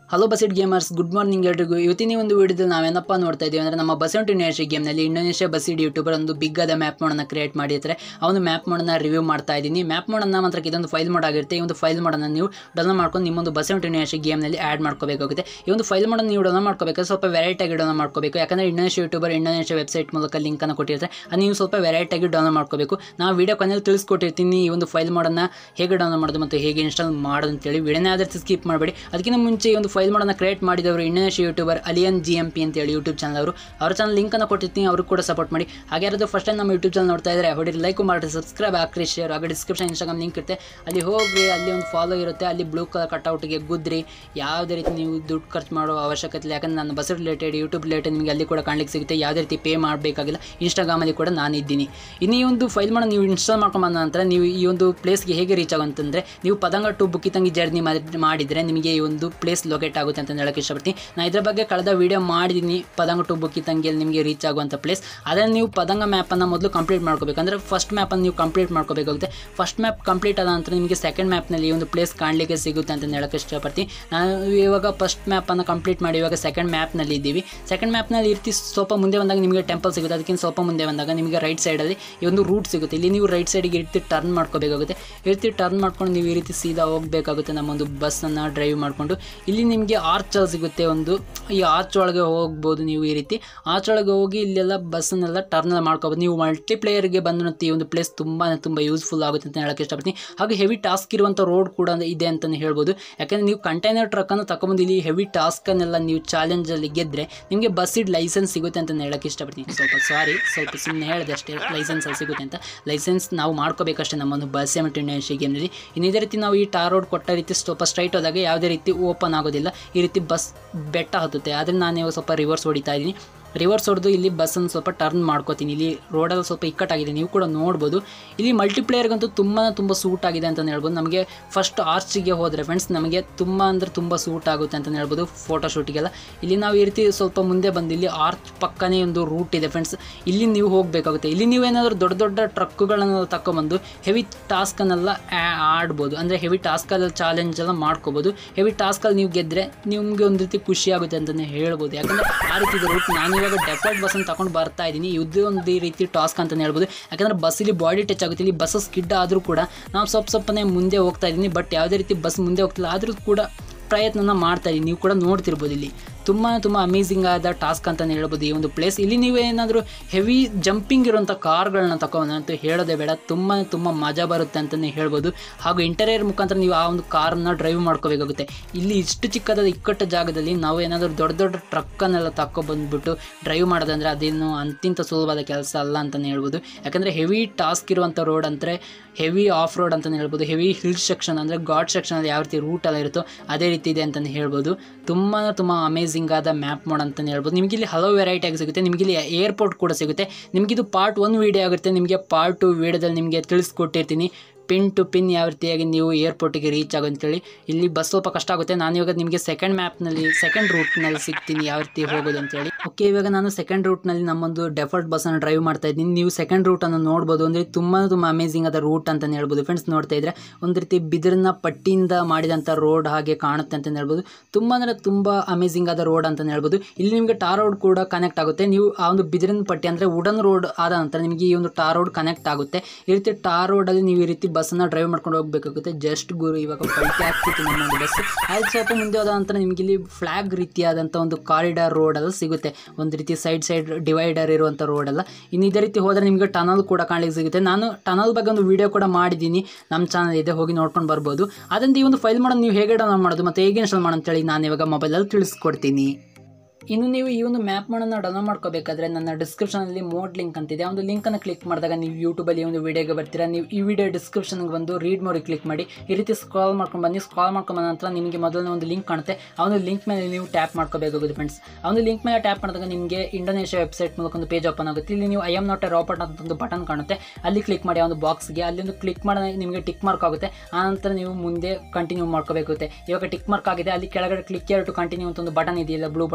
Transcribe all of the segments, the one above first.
hello Bussid gamers good morning ಎಲ್ರಿಗೂ ಇವತ್ತಿನ ಒಂದು ವಿಡಿಯೋದಲ್ಲಿ ನಾವೇನಪ್ಪ ನೋಡ್ತಾ ಇದ್ದೀವಿ ಅಂದರೆ ನಮ್ಮ ಬಸೆಂಟ್ ಇಂಡೋನೇಷ್ಯಾ ಗೇಮ್ನಲ್ಲಿ ಇಂಡೋನೇಷ್ಯಾ ಬಸೀಡ್ ಯೂಟ್ಯೂಬರ್ ಒಂದು ಬಿಗ್ ಆದ ಮ್ಯಾಪ್ ಮೋಡನ್ನು ಕ್ರಿಯೇಟ್ ಮಾಡಿರ್ತಾರೆ ಆ ಒಂದು ಮ್ಯಾಪ್ ಮೋಡನ್ನು ರಿವ್ಯೂ ಮಾಡ್ತಾ ಇದ್ದೀನಿ ಮ್ಯಾಪ್ ಮೋಡನ್ನು ಮಾತ್ರ ಇದೊಂದು ಫೈಲ್ ಮೋಡ್ ಆಗಿರುತ್ತೆ ಈ ಒಂದು ಫೈಲ್ ಮೋಡನ್ನು ನೀವು ಡೌನ್ಲೋಡ್ ಮಾಡ್ಕೊಂಡು ನಿಮ್ಮೊಂದು ಬಸೆಂಟ್ ಇಂಡೋನೇಷ್ಯಾ ಗೇಮ್ನಲ್ಲಿ ಆ್ಯಡ್ ಮಾಡ್ಕೋಬೇಕಾಗುತ್ತೆ ಈ ಒಂದು ಫೈಲ್ ಮೋಡನ್ನು ನೀವು ಡೌನ್ಲೋಡ್ ಮಾಡ್ಕೋಬೇಕು ಸ್ವಲ್ಪ ವೆರೈಟಿಯಾಗಿ ಡೌನ್ಲೋಡ್ ಮಾಡ್ಕೋಬೇಕು ಯಾಕಂದರೆ ಇಂಡೋನೇಷ್ಯಾ ಯೂಟ್ಯೂಬರ್ ಇಂಡೋನೇಷ್ಯಾ ವೆಬ್ಸೈಟ್ ಮೂಲಕ ಲಿಂಕನ್ನು ಕೊಟ್ಟಿರ್ತಾರೆ ಅದು ನೀವು ಸ್ವಲ್ಪ ವೆರೈಟಿಯಾಗಿ ಡೌನ್ಲೋಡ್ ಮಾಡ್ಕೋಬೇಕು ನಾವು ವಿಡಿಯೋ ಕೊನೆಯಲ್ಲಿ ತಿಳಿಸ್ಕೊಟ್ಟಿರ್ತೀನಿ ಈ ಒಂದು ಫೈಲ್ ಮೋಡನ್ನು ಹೇಗೆ ಡೌನ್ಲೋಡ್ ಮಾಡೋದು ಮತ್ತು ಹೇಗೆ ಇನ್ಸ್ಟಾಲ್ ಮಾಡೋದು ಅಂತೇಳಿ ವಿಡಿಯೋನೇ ಆದಷ್ಟು ಸ್ಕಿಪ್ ಮಾಡಬೇಡಿ ಅದಕ್ಕಿಂತ ಮುಂಚೆ ಈ ಒಂದು ಫೈಲ್ ಮೋಡನ್ನು ಕ್ರಿಯೇಟ್ ಮಾಡಿದವರು Indonesia YouTuber Alien G M P ಅಂತೇಳಿ ಯೂಟ್ಯೂಬ್ ಚಾನಲ್ ಅವರು ಅವ್ರ ಚಾನಲ್ ಲಿಂಕನ್ನು ಕೊಟ್ಟಿರ್ತೀನಿ ಅವ್ರಿಗೆ ಕೂಡ ಸಪೋರ್ಟ್ ಮಾಡಿ ಹಾಗೆ ಯಾರಾದರೂ ಫಸ್ಟ್ ಟೈಮ್ ನಮ್ಮ ಯೂಟ್ಯೂಬ್ ಚಾನಲ್ ನೋಡ್ತಾ ಇದ್ದಾರೆ ಹೊಡಿ ಲೈಕ್ ಮಾಡಿ ಸಬ್ಸ್ಕ್ರೈಬ್ ಹಾಕ್ರಿ ಶೇರ್ ಹಾಗೆ ಡಿಸ್ಕ್ರಿಪ್ಷನ್ ಇನ್ಸ್ಟಾಗ್ರಾಮ್ ಲಿಂಕ್ ಇರುತ್ತೆ ಅಲ್ಲಿ ಹೋಗ್ರಿ ಅಲ್ಲಿ ಒಂದು ಫಾಲೋ ಇರುತ್ತೆ ಅಲ್ಲಿ ಬ್ಲೂ ಕಲರ್ ಕಟ್ಔಟ್ಗೆ ಗುದ್ರಿ ಯಾವುದೇ ರೀತಿ ನೀವು ದುಡ್ಡು ಖರ್ಚು ಮಾಡೋ ಅವಶ್ಯಕತೆ ಇಲ್ಲ ಯಾಕಂದ್ರೆ ನಾನು ಬಸ್ ರಿಲೇಟೆಡ್ ಯೂಟ್ಯೂಬ್ ರಿಲೇಟೆಡ್ ನಿಮಗೆ ಅಲ್ಲಿ ಕೂಡ ಕಾಣ್ಲಿಕ್ಕೆ ಸಿಗುತ್ತೆ ಯಾವುದೇ ರೀತಿ ಪೇ ಮಾಡಬೇಕಾಗಿಲ್ಲ ಇನ್ಸ್ಟಾಗ್ರಾಮಲ್ಲಿ ಕೂಡ ನಾನು ಇದ್ದೀನಿ ಇನ್ನು ಈ ಒಂದು ಫೈಲ್ ಮಾಡಿ ನೀವು ಇನ್ಸ್ಟಾಲ್ ಮಾಡ್ಕೊಂಡ್ ಬಂದ ನಂತರ ನೀವು ಈ ಒಂದು ಪ್ಲೇಸ್ಗೆ ಹೇಗೆ ರೀಚ್ ಆಗುತ್ತಂದರೆ ನೀವು ಪದಂಗ ಟು ಬುಕ್ಕಿತಂಗಿ ಜರ್ನಿ ಮಾಡಿದರೆ ನಿಮಗೆ ಈ ಒಂದು ಪ್ಲೇಸ್ ಲೊಕೇಟ್ ಆಗುತ್ತೆ ಅಂತ ಹೇಳಕ್ಕೆ ಇಷ್ಟಪಡ್ತೀನಿ ನಾನು ಇದ್ರ ಬಗ್ಗೆ ಕಳೆದ ವೀಡಿಯೋ ಮಾಡಿದ್ದೀನಿ ಪದಂಗ ಟು ಬುಕ್ಕಿತಂಗಿಯಲ್ಲಿ ನಿಮಗೆ ರೀಚ್ ಆಗುವಂಥ ಪ್ಲೇಸ್ ಅದನ್ನು ನೀವು ಪದಂಗ ಮ್ಯಾಪನ್ನು ಮೊದಲು ಕಂಪ್ಲೀಟ್ ಮಾಡ್ಕೋಬೇಕು ಅಂದರೆ ಫಸ್ಟ್ ಮ್ಯಾಪನ್ನು ನೀವು ಕಂಪ್ಲೀಟ್ ಮಾಡ್ಕೋಬೇಕಾಗುತ್ತೆ ಫಸ್ಟ್ ಮ್ಯಾಪ್ ಕಂಪ್ಲೀಟ್ ಆದ ನಂತರ ನಿಮಗೆ ಸೆಕೆಂಡ್ ಮ್ಯಾಪ್ನಲ್ಲಿ ಈ ಒಂದು ಪ್ಲೇಸ್ ಕಾಣಲಿಕ್ಕೆ ಸಿಗುತ್ತೆ ಅಂತ ಹೇಳಕ್ಕೆ ಇಷ್ಟಪಡ್ತೀನಿ ನಾನು ಇವಾಗ ಫಸ್ಟ್ ಮ್ಯಾಪನ್ನು ಕಂಪ್ಲೀಟ್ ಮಾಡಿ ಇವಾಗ ಸೆಕೆಂಡ್ ಮ್ಯಾಪ್ನಲ್ಲಿ ಇದ್ದೀವಿ ಸೆಕೆಂಡ್ ಮ್ಯಾಪ್ನಲ್ಲಿ ಇರ್ತಿ ಸ್ವಲ್ಪ ಮುಂದೆ ಬಂದಾಗ ನಿಮಗೆ ಟೆಂಪಲ್ ಸಿಗುತ್ತೆ ಅದಕ್ಕಿಂತ ಸ್ವಲ್ಪ ಮುಂದೆ ಬಂದಾಗ ನಿಮಗೆ ರೈಟ್ ಸೈಡಲ್ಲಿ ಈ ಒಂದು ರೂಟ್ ಸಿಗುತ್ತೆ ಇಲ್ಲಿ ನೀವು ರೈಟ್ ಸೈಡಿಗೆ ಈ ರೀತಿ ಟರ್ನ್ ಮಾಡ್ಕೋಬೇಕಾಗುತ್ತೆ ಈ ರೀತಿ ಟರ್ನ್ ಮಾಡ್ಕೊಂಡು ನೀವು ಈ ರೀತಿ ಸೀದಾ ಹೋಗಬೇಕಾಗುತ್ತೆ ನಮ್ಮ ಒಂದು ಬಸ್ಸನ್ನು ಡ್ರೈವ್ ಮಾಡಿಕೊಂಡು ಇಲ್ಲಿ ನಿಮಗೆ ಆರ್ಚ್ ಸಿಗುತ್ತೆ ಒಂದು ಈ ಆರ್ಚ್ ಒಳಗೆ ಹೋಗ್ಬೋದು ನೀವು ಈ ರೀತಿ ಆರ್ಚ್ ಒಳಗೆ ಹೋಗಿ ಇಲ್ಲೆಲ್ಲ ಬಸ್ಸನ್ನೆಲ್ಲ ಟರ್ನ್ ಮಾಡ್ಕೋಬೋದು ನೀವು ಮಲ್ಟಿಪ್ಲೇಯರ್ಗೆ ಬಂದು ಈ ಒಂದು ಪ್ಲೇಸ್ ತುಂಬ ತುಂಬ ಯೂಸ್ಫುಲ್ ಆಗುತ್ತೆ ಅಂತ ಹೇಳಕ್ಕೆ ಇಷ್ಟಪಡ್ತೀನಿ ಹಾಗೆ ಹೆವಿ ಟಾಸ್ಕ್ ಇರುವಂಥ ರೋಡ್ ಕೂಡ ಇದೆ ಅಂತಲೇ ಹೇಳ್ಬೋದು ಯಾಕಂದರೆ ನೀವು ಕಂಟೈನರ್ ಟ್ರಕ್ಕನ್ನು ತಗೊಂಬಂದು ಇಲ್ಲಿ ಹೆವಿ ಟಾಸ್ಕನ್ನೆಲ್ಲ ನೀವು ಚಾಲೆಂಜಲ್ಲಿ ಗೆದ್ದರೆ ನಿಮಗೆ ಬಸ್ಸಿಡ್ ಲೈಸೆನ್ಸ್ ಸಿಗುತ್ತೆ ಅಂತ ಹೇಳಕ್ಕೆ ಇಷ್ಟಪಡ್ತೀನಿ ಸ್ವಲ್ಪ ಸಾರಿ ಸ್ವಲ್ಪ ಸುಮ್ಮನೆ ಹೇಳಿದೆ ಅಷ್ಟೇ ಲೈಸೆನ್ಸಲ್ಲಿ ಸಿಗುತ್ತೆ ಅಂತ ಲೈಸೆನ್ಸ್ ನಾವು ಮಾಡ್ಕೋಬೇಕಷ್ಟೇ ನಮ್ಮೊಂದು ಬಸ್ ಎಮಿಟ್ ಇಂಡೋನೇಷ್ಯಾ ಗೇಮ್ನಲ್ಲಿ ಇನ್ನು ಇದೇ ರೀತಿ ನಾವು ಈ ಟಾರ್ ರೋಡ್ ಕೊಟ್ಟ ರೀತಿ ಸ್ವಲ್ಪ ಸ್ಟ್ರೈಟ್ ಹೋದಾಗ ಯಾವುದೇ ರೀತಿ ಓಪನ್ ಆಗೋದಿಲ್ಲ ಈ ರೀತಿ ಬಸ್ ಬೆಟ್ಟ ಹತ್ತುತ್ತೆ ಆದರೆ ನಾನು ಇವಾಗ ಸ್ವಲ್ಪ ರಿವರ್ಸ್ ಹೊಡಿತಾ ಇದ್ದೀನಿ ರಿವರ್ಸ್ ಹೊಡೆದು ಇಲ್ಲಿ ಬಸ್ಸನ್ನು ಸ್ವಲ್ಪ ಟರ್ನ್ ಮಾಡ್ಕೋತೀನಿ ಇಲ್ಲಿ ರೋಡಲ್ಲಿ ಸ್ವಲ್ಪ ಇಕ್ಕಟ್ಟಾಗಿದೆ ನೀವು ಕೂಡ ನೋಡ್ಬೋದು ಇಲ್ಲಿ ಮಲ್ಟಿಪ್ಲೇಯರ್ಗಂತೂ ತುಂಬ ತುಂಬ ಸೂಟ್ ಆಗಿದೆ ಅಂತಲೇ ಹೇಳ್ಬೋದು ನಮಗೆ ಫಸ್ಟ್ ಆರ್ಚಿಗೆ ಹೋದರೆ ಫ್ರೆಂಡ್ಸ್ ನಮಗೆ ತುಂಬ ಅಂದರೆ ತುಂಬ ಸೂಟ್ ಆಗುತ್ತೆ ಅಂತಲೇ ಹೇಳ್ಬೋದು ಫೋಟೋ ಶೂಟಿಗೆಲ್ಲ ಇಲ್ಲಿ ನಾವು ಈ ರೀತಿ ಸ್ವಲ್ಪ ಮುಂದೆ ಬಂದು ಇಲ್ಲಿ ಆರ್ಚ್ ಪಕ್ಕನೇ ಒಂದು ರೂಟ್ ಇದೆ ಫ್ರೆಂಡ್ಸ್ ಇಲ್ಲಿ ನೀವು ಹೋಗಬೇಕಾಗುತ್ತೆ ಇಲ್ಲಿ ನೀವೇನಾದರೂ ದೊಡ್ಡ ದೊಡ್ಡ ಟ್ರಕ್ಗಳನ್ನು ತಗೊಂಬಂದು ಹೆವಿ ಟಾಸ್ಕನ್ನೆಲ್ಲ ಆಡ್ಬೋದು ಅಂದರೆ ಹೆವಿ ಟಾಸ್ಕಲ್ಲಿ ಚಾಲೆಂಜ್ ಎಲ್ಲ ಮಾಡ್ಕೋಬೋದು ಹೆವಿ ಟಾಸ್ಕಲ್ಲಿ ನೀವು ಗೆದ್ದರೆ ನಿಮಗೆ ಒಂದು ರೀತಿ ಖುಷಿ ಆಗುತ್ತೆ ಅಂತಲೇ ಹೇಳ್ಬೋದು ಯಾಕಂದರೆ ಆ ರೀತಿ ರೂಟ್ ನಾನು ಇವಾಗ ಡೆಫಾಲ್ಟ್ ಬಸ್ಸನ್ನು ತಗೊಂಡು ಬರ್ತಾ ಇದ್ದೀನಿ ಇದು ಒಂದು ರೀತಿ ಟಾಸ್ಕ್ ಅಂತಲೇ ಹೇಳ್ಬೋದು ಯಾಕಂದರೆ ಬಸ್ಸಲ್ಲಿ ಬಾಡಿ ಟಚ್ ಆಗುತ್ತೆ ಇಲ್ಲಿ ಬಸ್ ಸ್ಕಿಡ್ ಆದರೂ ಕೂಡ ನಾವು ಸ್ವಲ್ಪ ಸ್ವಲ್ಪನೇ ಮುಂದೆ ಹೋಗ್ತಾ ಇದ್ದೀನಿ ಬಟ್ ಯಾವುದೇ ರೀತಿ ಬಸ್ ಮುಂದೆ ಹೋಗ್ತಿಲ್ಲ ಆದರೂ ಕೂಡ ಪ್ರಯತ್ನನ ಮಾಡ್ತಾ ಇದ್ದೀನಿ ನೀವು ಕೂಡ ನೋಡ್ತಿರ್ಬೋದು ಇಲ್ಲಿ ತುಂಬ ತುಂಬ ಅಮೇಝಿಂಗ್ ಆದ ಟಾಸ್ಕ್ ಅಂತಲೇ ಹೇಳ್ಬೋದು ಈ ಒಂದು ಪ್ಲೇಸ್ ಇಲ್ಲಿ ನೀವು ಏನಾದರೂ ಹೆವಿ ಜಂಪಿಂಗ್ ಇರುವಂಥ ಕಾರ್ಗಳನ್ನ ತಗೊಂಡು ಹೇಳೋದೇ ಬೇಡ ತುಂಬ ತುಂಬ ಮಜಾ ಬರುತ್ತೆ ಅಂತಲೇ ಹೇಳ್ಬೋದು ಹಾಗೂ ಇಂಟೀರಿಯರ್ ಮುಖಾಂತರ ನೀವು ಆ ಒಂದು ಕಾರನ್ನ ಡ್ರೈವ್ ಮಾಡ್ಕೋಬೇಕಾಗುತ್ತೆ ಇಲ್ಲಿ ಇಷ್ಟು ಚಿಕ್ಕದಾದ ಇಕ್ಕಟ್ಟ ಜಾಗದಲ್ಲಿ ನಾವು ಏನಾದರೂ ದೊಡ್ಡ ದೊಡ್ಡ ಟ್ರಕ್ಕನ್ನೆಲ್ಲ ತಗೊಬಂದ್ಬಿಟ್ಟು ಡ್ರೈವ್ ಮಾಡೋದಂದರೆ ಅದೇನು ಅಂತಿಂತ ಸುಲಭವಾದ ಕೆಲಸ ಅಲ್ಲ ಅಂತಲೇ ಹೇಳ್ಬೋದು ಯಾಕಂದರೆ ಹೆವಿ ಟಾಸ್ಕ್ ಇರುವಂಥ ರೋಡ್ ಅಂದರೆ ಹೆವಿ ಆಫ್ ರೋಡ್ ಅಂತಲೇ ಹೇಳ್ಬೋದು ಹೆವಿ ಹಿಲ್ ಸೆಕ್ಷನ್ ಅಂದರೆ ಗಾಡ್ ಸೆಕ್ಷನಲ್ಲಿ ಯಾವ ರೀತಿ ರೂಟ್ ಎಲ್ಲ ಇರುತ್ತೋ ಅದೇ ರೀತಿ ಇದೆ ಅಂತಲೇ ಹೇಳ್ಬೋದು ತುಂಬ ತುಂಬ ಅಮೇಝಿಂಗ್ ಆದ ಮ್ಯಾಪ್ ಮೋಡ್ ಅಂತಲೇ ಹೇಳ್ಬೋದು ನಿಮಗೆ ಇಲ್ಲಿ ಹಲವು ವೆರೈಟಿ ಆಗಿ ಸಿಗುತ್ತೆ ನಿಮಗೆ ಇಲ್ಲಿ ಏರ್ಪೋರ್ಟ್ ಕೂಡ ಸಿಗುತ್ತೆ ನಿಮಗಿದು ಪಾರ್ಟ್ ಒನ್ ವೀಡಿಯೋ ಆಗುತ್ತೆ ನಿಮಗೆ ಪಾರ್ಟ್ ಟು ವೀಡಿಯೋದಲ್ಲಿ ನಿಮಗೆ ತಿಳಿಸ್ಕೊಟ್ಟಿರ್ತೀನಿ ಪಿನ್ ಟು ಪಿನ್ ಯಾವ ರೀತಿಯಾಗಿ ನೀವು ಏರ್ಪೋರ್ಟಿಗೆ ರೀಚ್ ಆಗೋ ಅಂತೇಳಿ ಇಲ್ಲಿ ಬಸ್ ಸ್ವಲ್ಪ ಕಷ್ಟ ಆಗುತ್ತೆ ನಾನು ಇವಾಗ ನಿಮಗೆ ಸೆಕೆಂಡ್ ಮ್ಯಾಪ್ನಲ್ಲಿ ಸೆಕೆಂಡ್ ರೂಟ್ನಲ್ಲಿ ಸಿಗ್ತೀನಿ ಯಾವ ರೀತಿ ಹೋಗೋದು ಅಂತೇಳಿ ಓಕೆ ಇವಾಗ ನಾನು ಸೆಕೆಂಡ್ ರೂಟ್ನಲ್ಲಿ ನಮ್ಮೊಂದು ಡೆಫಾಲ್ಟ್ ಬಸ್ಸನ್ನು ಡ್ರೈವ್ ಮಾಡ್ತಾ ಇದ್ದೀನಿ ನೀವು ಸೆಕೆಂಡ್ ರೂಟನ್ನು ನೋಡ್ಬೋದು ಅಂದರೆ ತುಂಬ ತುಂಬ ಅಮೇಝಿಂಗ್ ಆದ ರೂಟ್ ಅಂತಲೇ ಹೇಳ್ಬೋದು ಫ್ರೆಂಡ್ಸ್ ನೋಡ್ತಾ ಇದ್ರೆ ಒಂದು ರೀತಿ ಬಿದಿರಿನ ಪಟ್ಟಿಯಿಂದ ಮಾಡಿದಂಥ ರೋಡ್ ಹಾಗೆ ಕಾಣುತ್ತೆ ಅಂತಲೇ ಹೇಳ್ಬೋದು ತುಂಬ ಅಂದರೆ ತುಂಬ ಅಮೇಝಿಂಗ್ ಆದ ರೋಡ್ ಅಂತಲೇ ಹೇಳ್ಬೋದು ಇಲ್ಲಿ ನಿಮಗೆ ಟಾರ್ ರೋಡ್ ಕೂಡ ಕನೆಕ್ಟ್ ಆಗುತ್ತೆ ನೀವು ಆ ಒಂದು ಬಿದಿರಿನ ಪಟ್ಟಿ ಅಂದರೆ ವುಡನ್ ರೋಡ್ ಆದ ನಂತರ ನಿಮಗೆ ಈ ಒಂದು ಟಾರ್ ರೋಡ್ ಕನೆಕ್ಟ್ ಆಗುತ್ತೆ ಈ ರೀತಿ ಟಾರ್ ರೋಡಲ್ಲಿ ನೀವು ಈ ರೀತಿ ಬಸ್ಸನ್ನು ಡ್ರೈವ್ ಮಾಡ್ಕೊಂಡು ಹೋಗಬೇಕಾಗುತ್ತೆ ಜಸ್ಟ್ ಗುರು ಇವಾಗ ಪಲ್ಟಿ ಆಗ್ತಿತ್ತು ನಮ್ಮ ಒಂದು ಬಸ್ ಆಯ್ತು ಸ್ವಲ್ಪ ಮುಂದೆ ಹೋದ ನಂತರ ನಿಮಗೆ ಇಲ್ಲಿ ಫ್ಲಾಗ್ ರೀತಿಯಾದಂಥ ಒಂದು ಕಾರಿಡಾರ್ ರೋಡ್ ಎಲ್ಲ ಸಿಗುತ್ತೆ ಒಂದು ರೀತಿ ಸೈಡ್ ಸೈಡ್ ಡಿವೈಡರ್ ಇರುವಂಥ ರೋಡೆಲ್ಲ ಇನ್ನು ಇದೇ ರೀತಿ ಹೋದರೆ ನಿಮಗೆ ಟನಲ್ ಕೂಡ ಕಾಣಲಿಕ್ಕೆ ಸಿಗುತ್ತೆ ನಾನು ಟನಲ್ ಬಗ್ಗೆ ಒಂದು ವಿಡಿಯೋ ಕೂಡ ಮಾಡಿದ್ದೀನಿ ನಮ್ಮ ಚಾನಲ್ ಇದೆ ಹೋಗಿ ನೋಡ್ಕೊಂಡು ಬರ್ಬೋದು ಅದರಿಂದ ಈ ಒಂದು ಫೈಲ್ ಮಾಡೋದು ನೀವು ಹೇಗೆ ಡೌನ್ಲೋಡ್ ಮಾಡೋದು ಮತ್ತು ಹೇಗೆ ಇನ್ಸ್ಟಾಲ್ ಮಾಡೋದು ಅಂತೇಳಿ ನಾನು ಇವಾಗ ಮೊಬೈಲಲ್ಲಿ ತಿಳಿಸ್ಕೊಡ್ತೀನಿ ಇನ್ನು ನೀವು ಈ ಒಂದು ಮ್ಯಾಪ್ ಮಾಡೋಣ ಡೌನ್ಲೋಡ್ ಮಾಡ್ಕೋಬೇಕಾದ್ರೆ ನನ್ನ ಡಿಸ್ಕ್ರಿಪ್ಷನಲ್ಲಿ ಮೋಡ್ ಲಿಂಕ್ ಅಂತಿದೆ ಆ ಒಂದು ಲಿಂಕನ್ನು ಕ್ಲಿಕ್ ಮಾಡಿದಾಗ ನೀವು ಯೂಟ್ಯೂಬಲ್ಲಿ ಒಂದು ವಿಡಿಯೋಗೆ ಬರ್ತೀರಾ ನೀವು ಈ ವಿಡಿಯೋ ಡಿಸ್ಕ್ರಿಪ್ಷನ್ಗೆ ಬಂದು ರೀಡ್ ಮೋರಿಗೆ ಕ್ಲಿಕ್ ಮಾಡಿ ಈ ರೀತಿ ಸ್ಕ್ರಾಲ್ ಮಾಡ್ಕೊಂಡು ಬನ್ನಿ ಸ್ಕ್ರಾಲ್ ಮಾಡ್ಕೊಂಡು ಬಂದ ನಂತರ ನಿಮಗೆ ಮೊದಲನೇ ಒಂದು ಲಿಂಕ್ ಕಾಣುತ್ತೆ ಆ ಒಂದು ಲಿಂಕ್ ಮೇಲೆ ನೀವು ಟ್ಯಾಪ್ ಮಾಡ್ಕೋಬೇಕಾಗುತ್ತೆ ಫ್ರೆಂಡ್ಸ್ ಆ ಒಂದು ಲಿಂಕ್ ಮೇಲೆ ಟ್ಯಾಪ್ ಮಾಡಿದಾಗ ನಿಮಗೆ ಇಂಡೋನೇಷ್ಯಾ ವೆಬ್ಸೈಟ್ ಮೂಲಕ ಒಂದು ಪೇಜ್ ಓಪನ್ ಆಗುತ್ತೆ ಇಲ್ಲಿ ನೀವು I am not a robot ಅಂತ ಒಂದು ಬಟನ್ ಕಾಣುತ್ತೆ ಅಲ್ಲಿ ಕ್ಲಿಕ್ ಮಾಡಿ ಆ ಒಂದು ಬಾಕ್ಸ್ಗೆ ಅಲ್ಲಿ ಒಂದು ಕ್ಲಿಕ್ ಮಾಡಿದಾಗ ನಿಮಗೆ ಟಿಕ್ ಮಾರ್ಕ್ ಆಗುತ್ತೆ ಆ ನಂತರ ನೀವು ಮುಂದೆ ಕಂಟಿನ್ಯೂ ಮಾಡ್ಕೋಬೇಕಾಗುತ್ತೆ ಇವಾಗ ಟಿಕ್ ಮಾರ್ಕ್ ಆಗಿದೆ ಅಲ್ಲಿ ಕೆಳಗಡೆ ಕ್ಲಿಕ್ ಟು ಕಂಟಿನ್ಯೂ ಅಂತ ಒಂದು ಬಟನ್ ಇದೆಯಲ್ಲ ಬ್ಲೂ ಬಟನ್ ಅಲ್ಲಿ ಕ್ಲಿಕ್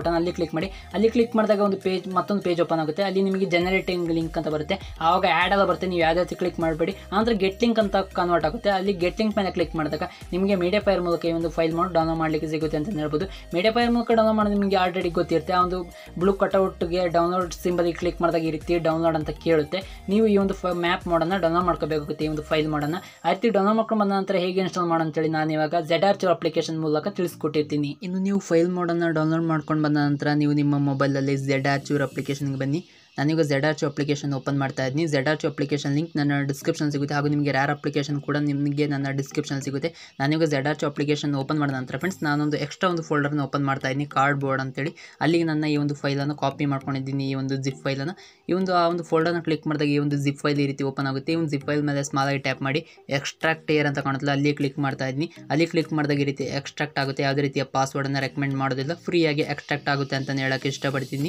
ಕ್ಲಿಕ್ ಮಾಡಿ ಅಲ್ಲಿ ಕ್ಲಿಕ್ ಮಾಡಿದಾಗ ಒಂದು ಪೇಜ್ ಮತ್ತೊಂದು ಪೇಜ್ ಓಪನ್ ಆಗುತ್ತೆ ಅಲ್ಲಿ ನಿಮಗೆ ಜನರೇಟಿಂಗ್ ಲಿಂಕ್ ಅಂತ ಬರುತ್ತೆ ಆವಾಗ ಆ್ಯಡ್ ಎಲ್ಲ ಬರುತ್ತೆ ನೀವು ಯಾವುದೇ ರೀತಿ ಕ್ಲಿಕ್ ಮಾಡಬೇಡಿ ಆನಂತರ ಗೆಟ್ ಲಿಂಕ್ ಅಂತ ಕನ್ವರ್ಟ್ ಆಗುತ್ತೆ ಅಲ್ಲಿ ಗೆಟ್ ಲಿಂಕ್ ಮೇಲೆ ಕ್ಲಿಕ್ ಮಾಡಿದಾಗ ನಿಮಗೆ ಮೀಡಿಯಾ ಫೈರ್ ಮೂಲಕ ಈ ಒಂದು ಫೈಲ್ ಮಾಡಿ ಡೌನ್ಲೋಡ್ ಮಾಡಲಿಕ್ಕೆ ಸಿಗುತ್ತೆ ಅಂತ ಹೇಳ್ಬೋದು ಮೀಡಿಯಾ ಫೈರ್ ಮೂಲಕ ಡೌನ್ಲೋಡ್ ಮಾಡೋದು ನಿಮಗೆ ಆಲ್ರೆಡಿ ಗೊತ್ತಿರುತ್ತೆ ಆ ಒಂದು ಬ್ಲೂ ಕಟೌಟ್ಗೆ ಡೌನ್ಲೋಡ್ ಸಿಂಬಲಿಗೆ ಕ್ಲಿಕ್ ಮಾಡಿದಾಗ ಈ ರೀತಿ ಡೌನ್ಲೋಡ್ ಅಂತ ಕೇಳುತ್ತೆ ನೀವು ಈ ಒಂದು ಮ್ಯಾಪ್ ಮೋಡನ್ನು ಡೌನ್ಲೋಡ್ ಮಾಡ್ಕೋಬೇಕಾಗುತ್ತೆ ಈ ಒಂದು ಫೈಲ್ ಮೋಡನ್ನು ಆ ರೀತಿ ಡೌನ್ಲೋಡ್ ಮಾಡ್ಕೊಂಡು ಬಂದ ನಂತರ ಹೇಗೆ ಇನ್ಸ್ಟಾಲ್ ಮಾಡೋ ಅಂತೇಳಿ ನಾನು ಇವಾಗ ಜೆಡ್ ಆರ್ ಅಪ್ಲಿಕೇಶನ್ ಮೂಲಕ ತಿಳಿಸ್ಕೊಟ್ಟಿರ್ತೀನಿ ಇನ್ನು ನೀವು ಫೈಲ್ ಮೋಡನ್ನು ಡೌನ್ಲೋಡ್ ಮಾಡ್ಕೊಂಡು ಬಂದ ನಂತರ ನೀವು ನಿಮ್ಮ ಮೊಬೈಲಲ್ಲಿ ಜೆಡ್ ಆರ್ ಚೂರ್ ಅಪ್ಲಿಕೇಶನ್ಗೆ ಬನ್ನಿ ನಾನೀಗ Z archiver application open ಮಾಡ್ತಾ ಇದ್ದೀನಿ Z archiver application link ನನ್ನ ಡಿಸ್ಕ್ರಿಪ್ಷನ್ ಸಿಗುತ್ತೆ ಹಾಗೂ ನಿಮಗೆ ರ್ಯಾರ್ ಅಪ್ಲಿಕೇಶನ್ ಕೂಡ ನಿಮಗೆ ನನ್ನ ಡಿಸ್ಕ್ರಿಪ್ಷನ್ ಸಿಗುತ್ತೆ ನಾನೀಗ Z archiver application open ಮಾಡಿದ ನಂತರ ಫ್ರೆಂಡ್ಸ್ ನಾನೊಂದು ಎಕ್ಸ್ಟ್ರಾ ಒಂದು ಫೋಲ್ಡರ್ನ ಓಪನ್ ಮಾಡ್ತಾ ಇದ್ದೀನಿ ಕಾರ್ಡ್ ಬೋರ್ಡ್ ಅಂತೇಳಿ ಅಲ್ಲಿಗೆ ನನ್ನ ಈ ಒಂದು ಫೈಲನ್ನು ಕಾಪಿ ಮಾಡ್ಕೊಂಡಿದ್ದೀನಿ ಈ ಒಂದು ಜಿಪ್ ಫೈಲನ್ನು ಈ ಒಂದು ಆ ಒಂದು ಫೋಲ್ಡರ್ನ ಕ್ಲಿಕ್ ಮಾಡಿದಾಗ ಈ ಒಂದು ಜಿಪ್ ಫೈಲ್ ಈ ರೀತಿ ಓಪನ್ ಆಗುತ್ತೆ ಈ ಒಂದು ಜಿಪ್ ಫೈಲ್ ಮೇಲೆ ಸ್ಮಾಲ್ ಆಗಿ ಟ್ಯಾಪ್ ಮಾಡಿ ಎಕ್ಸ್ಟ್ರಾಕ್ಟ್ ಏರ್ ಅಂತ ಕಾಣುತ್ತಲ್ಲ ಅಲ್ಲಿ ಕ್ಲಿಕ್ ಮಾಡ್ತಾ ಇದ್ದೀನಿ ಅಲ್ಲಿ ಕ್ಲಿಕ್ ಮಾಡಿದಾಗ ಈ ರೀತಿ ಎಕ್ಸ್ಟ್ರಾಕ್ಟ್ ಆಗುತ್ತೆ ಯಾವುದೇ ರೀತಿಯ ಪಾಸ್ವರ್ಡನ್ನು ರೆಕಮೆಂಡ್ ಮಾಡೋದಿಲ್ಲ ಫ್ರೀಯಾಗಿ ಎಕ್ಸ್ಟ್ರಾಕ್ಟ್ ಆಗುತ್ತೆ ಅಂತ ಹೇಳೋಕ್ಕೆ ಇಷ್ಟಪಡ್ತೀನಿ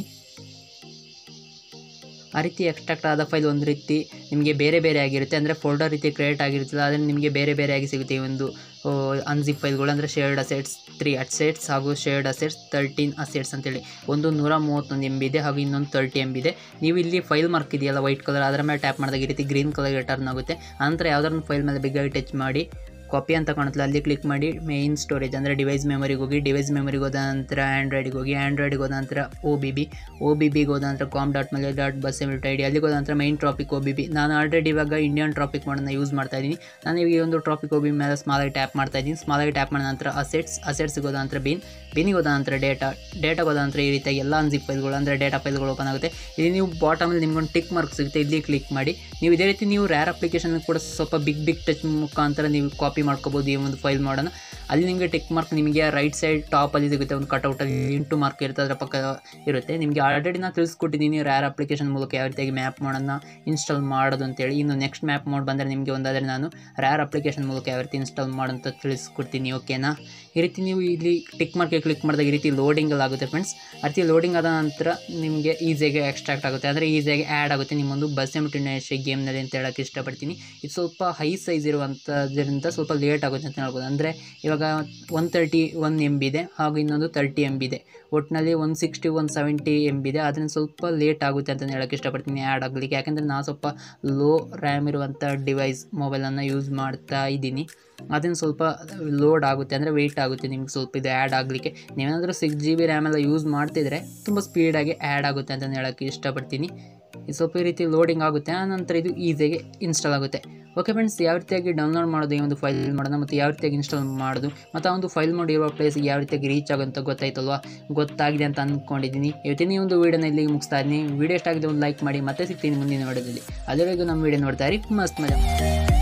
ಆ ರೀತಿ ಎಕ್ಸ್ಟ್ರಾಕ್ಟ್ ಆದ ಫೈಲ್ ಒಂದು ರೀತಿ ನಿಮಗೆ ಬೇರೆ ಬೇರೆ ಆಗಿರುತ್ತೆ ಅಂದರೆ ಫೋಲ್ಡರ್ ರೀತಿ ಕ್ರಿಯೇಟ್ ಆಗಿರುತ್ತಲ್ಲ ಅದನ್ನು ನಿಮಗೆ ಬೇರೆ ಬೇರೆಯಾಗಿ ಸಿಗುತ್ತೆ ಈ ಒಂದು ಅನ್ಜಿಪ್ ಫೈಲ್ಗಳು ಅಂದರೆ ಶೇರ್ಡ್ ಅಸೆಟ್ಸ್ ತ್ರೀ ಅಸೆಟ್ಸ್ ಹಾಗೂ ಶೇರ್ಡ್ ಅಸೆಟ್ಸ್ ತರ್ಟೀನ್ ಅಸೆಟ್ಸ್ ಅಂತೇಳಿ ಒಂದು ನೂರ ಮೂವತ್ತೊಂದು ಎಮ್ ಬಿ ಇದೆ ಹಾಗೂ ಇನ್ನೊಂದು ತರ್ಟಿ ಎಮ್ ಬಿ ಇದೆ ನೀವು ಇಲ್ಲಿ ಫೈಲ್ ಮಾರ್ಕ್ ಇದೆಯಲ್ಲ ವೈಟ್ ಕಲರ್ ಅದರ ಮೇಲೆ ಟ್ಯಾಪ್ ಮಾಡಿದಾಗ ಈ ರೀತಿ ಗ್ರೀನ್ ಕಲರ್ಗೆ ಟರ್ನ್ ಆಗುತ್ತೆ ಆನಂತರ ಯಾವ್ದಾದ್ರು ಫೈಲ್ ಮೇಲೆ ಬಿಗ್ಗಾಗಿ ಟಚ್ ಮಾಡಿ ಕಾಪಿ ಅಂತ ಕಾಣುತ್ತಲ್ಲ ಅಲ್ಲಿ ಕ್ಲಿಕ್ ಮಾಡಿ ಮೇನ್ ಸ್ಟೋರೇಜ್ ಅಂದರೆ ಡಿವೈಸ್ ಮೆಮರಿಗೆ ಹೋಗಿ ಡಿವೈಸ್ ಮೆಮರಿಗೆ ಹೋದ ನಂತರ ಆ್ಯಂಡ್ರಾಯ್ಡಿಗೆ ಹೋಗಿ ಆ್ಯಂಡ್ರಾಯ್ಡಿಗೆ ಹೋದ ನಂತರ O B B O B ಬಿಗೆ ಹೋದ ನಂತರ ಕಾಮ್ ಡಾಟ್ ಮೇಲೆ ಡಾಟ್ ಬಸ್ ಎಮಿಟ್ ಐ ಡಿ ಅಲ್ಲಿಗೆ ಹೋದ ನಂತರ main traffic O B B ನಾನು ಆಲ್ರೆಡಿ ಇವಾಗ ಇಂಡಿಯನ್ ಟ್ರಾಪಿಕ್ ಮಾಡೋಣ ಯೂಸ್ ಮಾಡ್ತಾ ಇದ್ದೀನಿ ನಾನು ಈಗ ಈ ಒಂದು ಟ್ರಾಪಿಕ್ ಒ ಬಿ ಮೇಲೆ ಸ್ಮಾಲಾಗಿ ಟ್ಯಾಪ್ ಮಾಡ್ತಾ ಇದ್ದೀನಿ ಸ್ಮಾಲಾಗಿ ಟ್ಯಾಪ್ ಮಾಡಿದ ನಂತರ ಅಸೆಟ್ಸ್ ಅಸೆಟ್ಸ್ಗೆ ಹೋದ ನಂತರ ಬಿನ್ ಬಿನಿಗೆ ಹೋದ ನಂತರ ಡೇಟಾ ಡೇಟಾಗೆ ಹೋದ ನಂತರ ಈ ರೀತಿಯಾಗಿ ಎಲ್ಲ ಅನ್ಸಿಪ್ ಫೈಲ್ಗಳು ಅಂದರೆ ಡೇಟಾ ಫೈಲ್ಗಳು ಓಪನ್ ಆಗುತ್ತೆ ಇಲ್ಲಿ ನೀವು ಬಾಟಮಲ್ಲಿ ನಿಮ್ಗೊಂದು ಟಿಕ್ ಮಾರ್ಕ್ ಸಿಗುತ್ತೆ ಇಲ್ಲಿ ಕ್ಲಿಕ್ ಮಾಡಿ ನೀವು ಇದೇ ರೀತಿ ನೀವು ರ್ಯಾರ್ ಅಪ್ಲಿಕೇಶನ್ ಕೂಡ ಸ್ವಲ್ಪ ಬಿಗ್ ಬಿಗ್ ಟಚ್ ಮುಖಾಂತರ ನೀವು ಕಾಪಿ ಮಾಡ್ಕೋಬೋದು ಈ ಒಂದು ಫೈಲ್ ಮಾಡೋಣ ಅಲ್ಲಿ ನಿಮಗೆ ಟಿಕ್ ಮಾರ್ಕ್ ನಿಮಗೆ ರೈಟ್ ಸೈಡ್ ಟಾಪಲ್ಲಿ ಸಿಗುತ್ತೆ ಒಂದು ಕಟೌಟಲ್ಲಿ ಇಂಟು ಮಾರ್ಕ್ ಇರುತ್ತೆ ಅದರ ಪಕ್ಕ ಇರುತ್ತೆ ನಿಮಗೆ ಆಲ್ರೆಡಿ ನಾನು ತಿಳಿಸ್ಕೊಟ್ಟಿದ್ದೀನಿ ರ್ಯಾರ್ ಅಪ್ಲಿಕೇಶನ್ ಮೂಲಕ ಯಾವ ರೀತಿಯಾಗಿ ಮ್ಯಾಪ್ ಮೋಡನ್ನು ಇನ್ಸ್ಟಾಲ್ ಮಾಡೋದು ಅಂತೇಳಿ ಇನ್ನು ನೆಕ್ಸ್ಟ್ ಮ್ಯಾಪ್ ಮೋಡ್ ಬಂದರೆ ನಿಮಗೆ ಒಂದಾದರೆ ನಾನು ರ್ಯಾರ್ ಅಪ್ಲಿಕೇಶನ್ ಮೂಲಕ ಯಾವ ರೀತಿ ಇನ್ಸ್ಟಾಲ್ ಮಾಡೋಂತ ತಿಳಿಸ್ಕೊಡ್ತೀನಿ ಓಕೆನಾ ಈ ರೀತಿ ನೀವು ಇಲ್ಲಿ ಟಿಕ್ ಮಾರ್ಕ್ಗೆ ಕ್ಲಿಕ್ ಮಾಡಿದಾಗ ಈ ರೀತಿ ಲೋಡಿಂಗಲ್ಲಿ ಆಗುತ್ತೆ ಫ್ರೆಂಡ್ಸ್ ಆ ರೀತಿ ಲೋಡಿಂಗ್ ಆದ ನಂತರ ನಿಮಗೆ ಈಸಿಯಾಗಿ ಎಕ್ಸ್ಟ್ರಾಕ್ಟ್ ಆಗುತ್ತೆ ಅಂದರೆ ಈಸಿಯಾಗಿ ಆ್ಯಡ್ ಆಗುತ್ತೆ ನಿಮ್ಮೊಂದು ಬಸ್ ಎಮಿಟಿನೇಷನ್ ಗೇಮ್ನಲ್ಲಿ ಅಂತ ಹೇಳೋಕ್ಕೆ ಇಷ್ಟಪಡ್ತೀನಿ ಇದು ಸ್ವಲ್ಪ ಹೈ ಸೈಜ್ ಇರುವಂಥದ್ರಿಂದ ಸ್ವಲ್ಪ ಲೇಟ್ ಆಗುತ್ತೆ ಅಂತ ಹೇಳ್ಬೋದು ಅಂದರೆ ಇವಾಗ one thirty one M B ಇದೆ ಹಾಗೂ ಇನ್ನೊಂದು ತರ್ಟಿ ಎಮ್ ಬಿ ಇದೆ ಒಟ್ಟಿನಲ್ಲಿ one sixty one seventy M B ಇದೆ ಅದರಿಂದ ಸ್ವಲ್ಪ ಲೇಟ್ ಆಗುತ್ತೆ ಅಂತ ಹೇಳೋಕ್ಕೆ ಇಷ್ಟಪಡ್ತೀನಿ ಆ್ಯಡ್ ಆಗಲಿಕ್ಕೆ ಯಾಕೆಂದರೆ ನಾನು ಸ್ವಲ್ಪ ಲೋ ರ್ಯಾಮ್ ಇರುವಂಥ ಡಿವೈಸ್ ಮೊಬೈಲನ್ನು ಯೂಸ್ ಮಾಡ್ತಾ ಇದ್ದೀನಿ ಅದನ್ನು ಸ್ವಲ್ಪ ಲೋಡ್ ಆಗುತ್ತೆ ಅಂದರೆ ವೆಯ್ಟ್ ಆಗುತ್ತೆ ನಿಮ್ಗೆ ಸ್ವಲ್ಪ ಇದು ಆ್ಯಡ್ ಆಗಲಿಕ್ಕೆ ನೀವೇನಾದರೂ ಸಿಕ್ಸ್ ಜಿ ಬಿ ರ್ಯಾಮೆಲ್ಲ ಯೂಸ್ ಮಾಡ್ತಿದ್ರೆ ತುಂಬ ಸ್ಪೀಡಾಗಿ ಆ್ಯಡ್ ಆಗುತ್ತೆ ಅಂತ ಹೇಳೋಕ್ಕೆ ಇಷ್ಟಪಡ್ತೀನಿ ಇದು ಸ್ವಲ್ಪ ಈ ರೀತಿ ಲೋಡಿಂಗ್ ಆಗುತ್ತೆ ಆನಂತರ ಇದು ಈಸಿಯಾಗಿ ಇನ್ಸ್ಟಾಲ್ ಆಗುತ್ತೆ ಓಕೆ ಫ್ರೆಂಡ್ಸ್ ಯಾವ ರೀತಿಯಾಗಿ ಡೌನ್ಲೋಡ್ ಮಾಡೋದು ಈ ಒಂದು ಫೈಲ್ ಮಾಡೋಣ ಮತ್ತು ಯಾವ ರೀತಿಯಾಗಿ ಇನ್ಸ್ಟಾಲ್ ಮಾಡೋದು ಮತ್ತು ಆ ಒಂದು ಫೈಲ್ ಮಾಡಿರುವ ಪ್ಲೇಸಿಗೆ ಯಾವ ರೀತಿಯಾಗಿ ರೀಚ್ ಆಗುತ್ತೆ ಗೊತ್ತಾಯ್ತಲ್ವಾ ಗೊತ್ತಾಗಿದೆ ಅಂತ ಅಂದ್ಕೊಂಡಿದ್ದೀನಿ ಇವತ್ತಿನ ಈ ಒಂದು ವೀಡಿಯೋನ ಇಲ್ಲಿಗೆ ಮುಗಿಸ್ತಾ ಇದ್ದೀನಿ ವೀಡಿಯೋ ಇಷ್ಟ ಆಗಿದೆ ಒಂದು ಲೈಕ್ ಮಾಡಿ ಮತ್ತೆ ಸಿಗ್ತೀನಿ ಮುಂದಿನ ವಿಡಿಯೋದಲ್ಲಿ ಅಲ್ಲಿವರೆಗೂ ನಮ್ಮ ವೀಡಿಯೋ ನೋಡ್ತಾ ಇರಿ ಮಸ್ತ್ ಮಜಾ